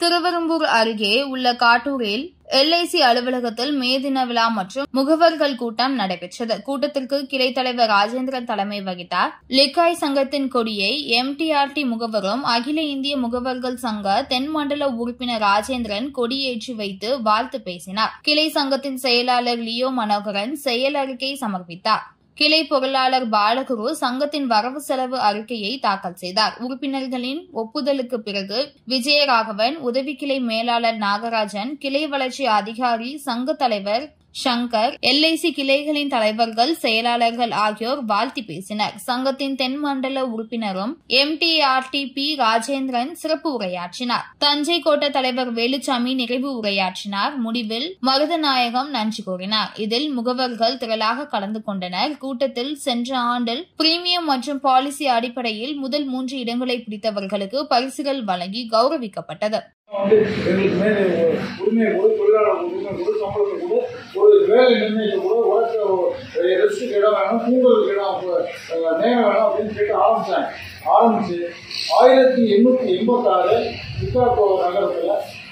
திருவெரும்பூர் அருகே உள்ள காட்டூரில் எல்ஐசி அலுவலகத்தில் மே தின விழா மற்றும் முகவர்கள் கூட்டம் நடைபெற்றது கூட்டத்திற்கு கிளை தலைவர் ராஜேந்திரன் தலைமை வகித்தார் லிக்காய் சங்கத்தின் கொடியை எம்டிஆர்டி முகவரும் அகில இந்திய முகவர்கள் சங்க தென் மண்டல உறுப்பினர் ராஜேந்திரன் கொடியேற்றி வைத்து வாழ்த்து பேசினார் கிளை சங்கத்தின் செயலாளர் லியோ மனோகரன் செயல் அறிக்கை சமர்ப்பித்தார் கிளை பொருளாளர் பாலகுரு சங்கத்தின் வரவு செலவு அறிக்கையை தாக்கல் செய்தார் உறுப்பினர்களின் ஒப்புதலுக்கு பிறகு விஜயராகவன் உதவி கிளை மேலாளர் நாகராஜன் கிளை வளர்ச்சி அதிகாரி சங்க தலைவர் சங்கர் எல்ஐசி கிளைகளின் தலைவர்கள் செயலாளர்கள் ஆகியோர் வாழ்த்தி பேசினர் சங்கத்தின் தென் மண்டல உறுப்பினரும் எம்டிஆர்டி பி ராஜேந்திரன் சிறப்பு உரையாற்றினார் தஞ்சை கோட்ட தலைவர் வேலுச்சாமி நிறைவு உரையாற்றினார் முடிவில் மருதநாயகம் நன்றி கூறினார் இதில் முகவர்கள் திரளாக கலந்து கொண்டனர் கூட்டத்தில் சென்ற ஆண்டில் பிரீமியம் மற்றும் பாலிசி அடிப்படையில் முதல் மூன்று இடங்களை பிடித்தவர்களுக்கு பரிசுகள் வழங்கி கௌரவிக்கப்பட்டது வந்து எங்களுக்கு மேலே உரிமையை கொடு தொழிலாளர் உரிமை கொடு சம்பளத்தை கொடு ஒரு வேலை நிர்ணயிக்க கூட ஒர்க்க ரெஸ்ட்டுக்கு இடம் வேணும் தூங்குறதுக்கு இடம் அஹ், நேரம் வேணும் அப்படின்னு கேட்டு ஆரம்பித்தாங்க ஆரம்பிச்சு ஆயிரத்தி எண்ணூற்றி எண்பத்தாறு சிக்காகோ நகரத்தில்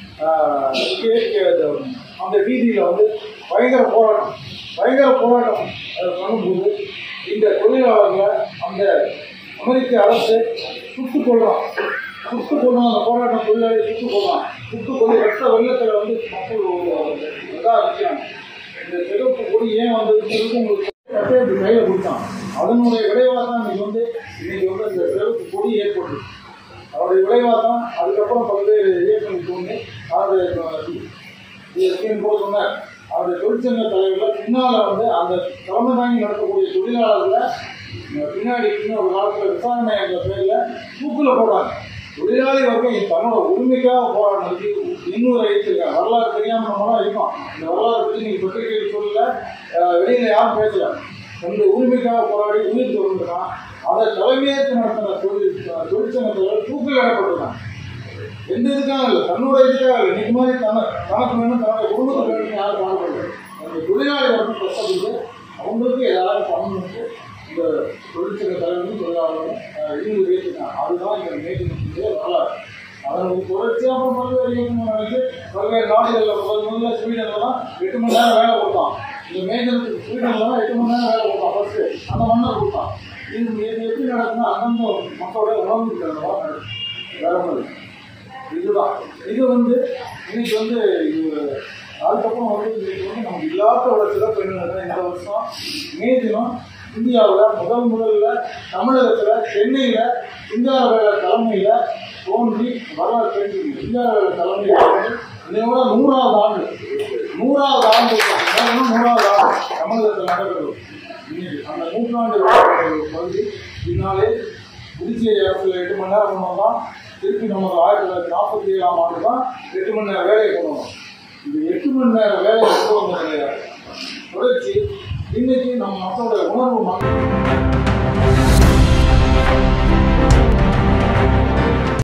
அந்த வீதியில் வந்து பயங்கர போராட்டம் பயங்கர போராட்டம் அது பண்ணும்போது இந்த தொழிலாளர்களை அந்த அமெரிக்க அரசு சுட்டுக் கொள்றான் சுட்டுக் கொள்றான் அந்த போராட்டம் தொழிலாளி சுட்டுக் கொள்றான் சுட்டுக் கொண்டு ரத்த வெள்ளத்தில் வந்து மக்கள் ஒரு இதாக இருக்காங்க இந்த சிறப்பு கொடி ஏன் வந்ததுங்கிறது உங்களுக்கு கட்டை இப்படி கையில் கொடுத்தான் அதனுடைய விளைவாக தான் இன்னைக்கு வந்து இன்னைக்கு வந்து இந்த சிறப்பு கொடி ஏற்பட்டு அவருடைய விளைவாக தான் அதுக்கப்புறம் பல்வேறு இயக்கங்கள் தோன்றி அவருடைய ஸ்கீம் கூட சொன்னார் அவருடைய தொழிற்சங்க தலைவர்கள் பின்னால் வந்து அந்த தலைமை தாங்கி நடத்தக்கூடிய தொழிலாளர்களை அஹ், பின்னாடி இன்னும் ஒரு காலத்தில் விசாரணை என்ற பேரில் தூக்கில் போடுறாங்க தொழிலாளி வர்க்கம் தன்னோட உரிமைக்காக போராடினதுக்கு இன்னொரு எழுத்திருக்காங்க வரலாறு தெரியாமல் நம்மளாம் இருக்கோம் இந்த வரலாறு பற்றி நீங்கள் பத்திரிகையில் சொல்லல அஹ், வெளியில யாரும் பேசல அந்த உரிமைக்காக போராடி உயிர் தொடர்ந்துருக்கான் அதை தலைமையேற்று நடத்தின தொழில் தொழிற்சங்க தலைவர் தூக்கில் இடப்பட்டிருக்காங்க எந்த இதுக்காக இல்லை தன்னோட இதுக்காக இல்லை இன்னைக்கு மாதிரி தன தனக்கு வேணும் தன்னோட குடும்பத்துக்கு வேணும் யாரும் பாடுபடுறது அந்த தொழிலாளி வர்க்கம் கஷ்டப்பட்டு அவங்களுக்கு ஏதாவது பண்ணணும்னு இந்த தொழிற்சங்க தலைவரும் தொழிலாளரும் இருந்து பேசினாங்க அதுதான் இந்த மேற்கொண்டு வரலாறு அதனுடைய தொடர்ச்சியாக அப்புறம் பல்வேறு இயக்கங்கள் நடந்து பல்வேறு நாடுகளில் முதல் முதல்ல ஸ்வீடன்லாம் எட்டு மணி நேரம் வேலை கொடுத்தான் இந்த மேஜருக்கு ஸ்வீடன்லாம் எட்டு மணி நேரம் வேலை கொடுத்தான் ஃபர்ஸ்ட்டு அந்த மன்னர் கொடுத்தான் இது இது எப்படி நடக்குன்னா அந்தந்த மக்களோட உணவு நடக்கும் வேற மாதிரி இதுதான் இது வந்து இன்னைக்கு வந்து இது அதுக்கப்புறம் வந்து இன்னைக்கு வந்து நம்ம எல்லாத்தோட சிறப்பு என்னன்னா இந்த வருஷம் மே தினம் இந்தியாவில் முதல் முதல்ல தமிழகத்தில் சென்னையில் சிங்காரவேல தலைமையில் தோன்றி வரலாறு தெரிஞ்சுக்கணும் சிங்காரவேல தலைமையில் இதோட நூறாவது ஆண்டு நூறாவது ஆண்டு மேலும் நூறாவது ஆண்டு தமிழகத்தில் நடக்கிறது இன்னைக்கு அந்த நூற்றாண்டு பகுதி பின்னாலே புதுச்சேரி அரசில் எட்டு மணி நேரம் கொண்டு வந்தோம் திருப்பி நமக்கு ஆயிரத்தி தொள்ளாயிரத்தி நாற்பத்தி ஏழாம் ஆண்டு தான் எட்டு மணி நேரம் வேலையை கொண்டு வந்தோம் இந்த எட்டு மணி நேரம் வேலையை கொண்டு வந்தது தொடர்ச்சி இன்னைக்கு நம்ம மக்களோட உணர்வு மக்கள்